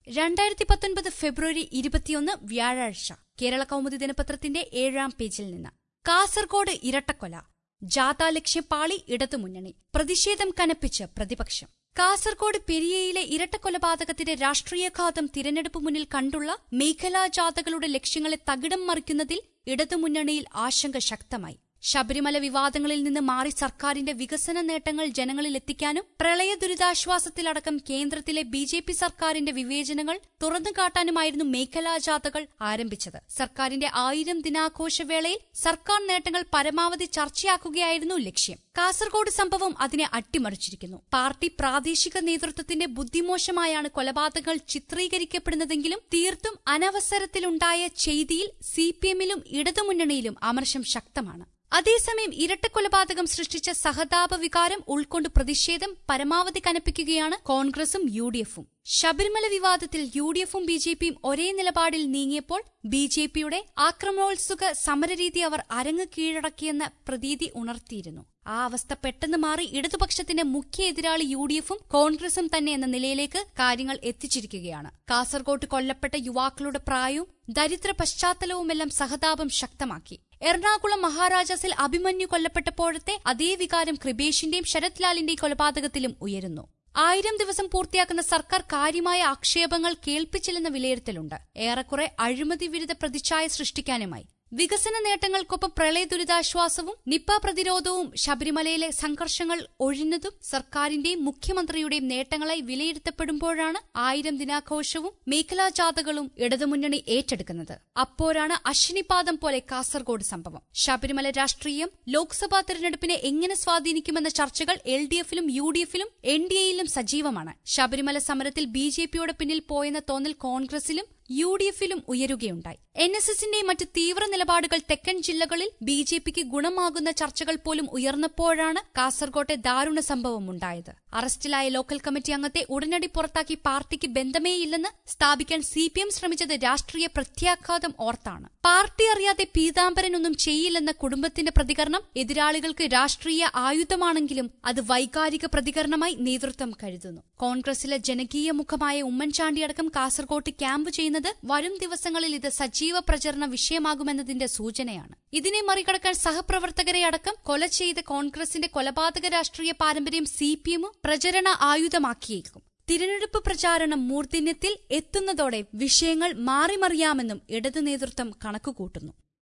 രണ്ടായിരത്തി പത്തൊൻപത് ഫെബ്രുവരി ഇരുപത്തിയൊന്ന് വ്യാഴാഴ്ച കേരള കൗമുദി ദിനപത്രത്തിന്റെ ഏഴാം പേജിൽ നിന്ന് കാസർഗോഡ് ഇരട്ടക്കൊല ജാഥാ ലക്ഷ്യം പാളി ഇടതുമുന്നണി പ്രതിഷേധം കനപ്പിച്ച് പ്രതിപക്ഷം കാസർഗോഡ് പെരിയയിലെ ഇരട്ടക്കൊലപാതകത്തിന്റെ രാഷ്ട്രീയഘാതം തിരഞ്ഞെടുപ്പ് മുന്നിൽ കണ്ടുള്ള മേഖലാ ജാഥകളുടെ ലക്ഷ്യങ്ങളെ തകിടം മറിക്കുന്നതിൽ ഇടതുമുന്നണിയിൽ ആശങ്ക ശക്തമായി ശബരിമല വിവാദങ്ങളിൽ നിന്ന് മാറി സർക്കാരിന്റെ വികസന നേട്ടങ്ങൾ ജനങ്ങളിൽ എത്തിക്കാനും പ്രളയ ദുരിതാശ്വാസത്തിലടക്കം കേന്ദ്രത്തിലെ ബി ജെ പി സർക്കാരിന്റെ വിവേചനങ്ങൾ തുറന്നുകാട്ടാനുമായിരുന്നു മേഖലാ ജാഥകൾ ആരംഭിച്ചത് സർക്കാരിന്റെ ആയിരം ദിനാഘോഷവേളയിൽ സർക്കാർ നേട്ടങ്ങൾ പരമാവധി ചർച്ചയാക്കുകയായിരുന്നു ലക്ഷ്യം കാസർഗോഡ് സംഭവം അതിനെ അട്ടിമറിച്ചിരിക്കുന്നു പാർട്ടി പ്രാദേശിക നേതൃത്വത്തിന്റെ ബുദ്ധിമോശമായാണ് കൊലപാതകങ്ങൾ ചിത്രീകരിക്കപ്പെടുന്നതെങ്കിലും തീർത്തും അനവസരത്തിലുണ്ടായ ചെയ്തിയിൽ സിപിഎമ്മിലും ഇടതുമുന്നണിയിലും അമർഷം ശക്തമാണ് അതേസമയം ഇരട്ടക്കൊലപാതകം സൃഷ്ടിച്ച സഹതാപ വികാരം ഉൾക്കൊണ്ട് പ്രതിഷേധം പരമാവധി കനപ്പിക്കുകയാണ് കോൺഗ്രസും യു ഡി എഫും ശബരിമല വിവാദത്തിൽ യു ഡി എഫും ബി ജെ പിയും ഒരേ നിലപാടിൽ നീങ്ങിയപ്പോൾ ബി ജെ പിയുടെ ആക്രമണോത്സുക സമരരീതി അവർ അരങ്ങ് കീഴടക്കിയെന്ന പ്രതീതി ഉണർത്തിയിരുന്നു ആ അവസ്ഥ പെട്ടെന്ന് മാറി ഇടതുപക്ഷത്തിന്റെ മുഖ്യ എതിരാളി യു ഡി എഫും കോൺഗ്രസും തന്നെ എന്ന നിലയിലേക്ക് കാര്യങ്ങൾ എത്തിച്ചിരിക്കുകയാണ് കാസർകോട്ട് കൊല്ലപ്പെട്ട യുവാക്കളുടെ പ്രായവും ദരിദ്ര പശ്ചാത്തലവുമെല്ലാം സഹതാപം ശക്തമാക്കി എറണാകുളം മഹാരാജാസിൽ അഭിമന്യു കൊല്ലപ്പെട്ടപ്പോഴത്തെ അതേ വികാരം കൃപേഷിന്റെയും ശരത് ലാലിന്റെയും കൊലപാതകത്തിലും ഉയരുന്നു ആയിരം ദിവസം പൂർത്തിയാക്കുന്ന സർക്കാർ കാര്യമായ ആക്ഷേപങ്ങൾ കേൾപ്പിച്ചില്ലെന്ന വിലയിരുത്തലുണ്ട് ഏറെക്കുറെ അഴിമതി വിരുദ്ധ പ്രതിച്ഛായ സൃഷ്ടിക്കാനുമായി വികസന നേട്ടങ്ങൾക്കൊപ്പം പ്രളയ ദുരിതാശ്വാസവും നിപ്പ പ്രതിരോധവും ശബരിമലയിലെ സംഘർഷങ്ങൾ ഒഴിഞ്ഞതും സർക്കാരിന്റെയും മുഖ്യമന്ത്രിയുടെയും നേട്ടങ്ങളായി വിലയിരുത്തപ്പെടുമ്പോഴാണ് ആയിരം ദിനാഘോഷവും മേഖലാ ജാഥകളും ഇടതുമുന്നണി ഏറ്റെടുക്കുന്നത് അപ്പോഴാണ് അശ്വിനിപാദം പോലെ കാസർഗോഡ് സംഭവം ശബരിമല രാഷ്ട്രീയം ലോക്സഭാ തെരഞ്ഞെടുപ്പിനെ എങ്ങനെ സ്വാധീനിക്കുമെന്ന ചർച്ചകൾ എൽ ഡി എഫിലും യു ഡി എഫിലും എൻ ഡി എയിലും സജീവമാണ് ശബരിമല സമരത്തിൽ ബി ജെ പിയുടെ പിന്നിൽ പോയെന്ന തോന്നൽ കോൺഗ്രസിലും യു ഡി എഫിലും ഉയരുകയുണ്ടായി എൻ എസ് എസിന്റെ മറ്റ് തീവ്ര നിലപാടുകൾ തെക്കൻ ജില്ലകളിൽ ബി ജെ പിക്ക് ഗുണമാകുന്ന ചർച്ചകൾ പോലും ഉയർന്നപ്പോഴാണ് കാസർകോട്ടെ ദാരുണ സംഭവം ഉണ്ടായത് അറസ്റ്റിലായ ലോക്കൽ കമ്മിറ്റി അംഗത്തെ ഉടനടി പുറത്താക്കി പാർട്ടിക്ക് ബന്ധമേയില്ലെന്ന് സ്ഥാപിക്കാൻ സി പി എം ശ്രമിച്ചത് രാഷ്ട്രീയ പ്രത്യാഘാതം ഓർത്താണ് പാർട്ടി അറിയാതെ പീതാംബരനൊന്നും ചെയ്യില്ലെന്ന കുടുംബത്തിന്റെ പ്രതികരണം എതിരാളികൾക്ക് രാഷ്ട്രീയ ആയുധമാണെങ്കിലും അത് വൈകാരിക പ്രതികരണമായി നേതൃത്വം കരുതുന്നു കോൺഗ്രസിലെ ജനകീയ മുഖമായ ഉമ്മൻചാണ്ടിയടക്കം കാസർകോട്ട് ക്യാമ്പ് ചെയ്യുന്നത് വരും ദിവസങ്ങളിൽ ഇത് സജീവ പ്രചരണ വിഷയമാകുമെന്നതിന്റെ സൂചനയാണ് ഇതിനെ മറികടക്കാൻ സഹപ്രവർത്തകരെ അടക്കം കൊല ചെയ്ത കോൺഗ്രസിന്റെ കൊലപാതക രാഷ്ട്രീയ പാരമ്പര്യം സി പി എമ്മും പ്രചരണ ആയുധമാക്കിയേക്കും തിരഞ്ഞെടുപ്പ് പ്രചാരണം മൂർധന്യത്തിൽ എത്തുന്നതോടെ വിഷയങ്ങൾ മാറിമറിയാമെന്നും ഇടതു നേതൃത്വം കണക്കുകൂട്ടുന്നു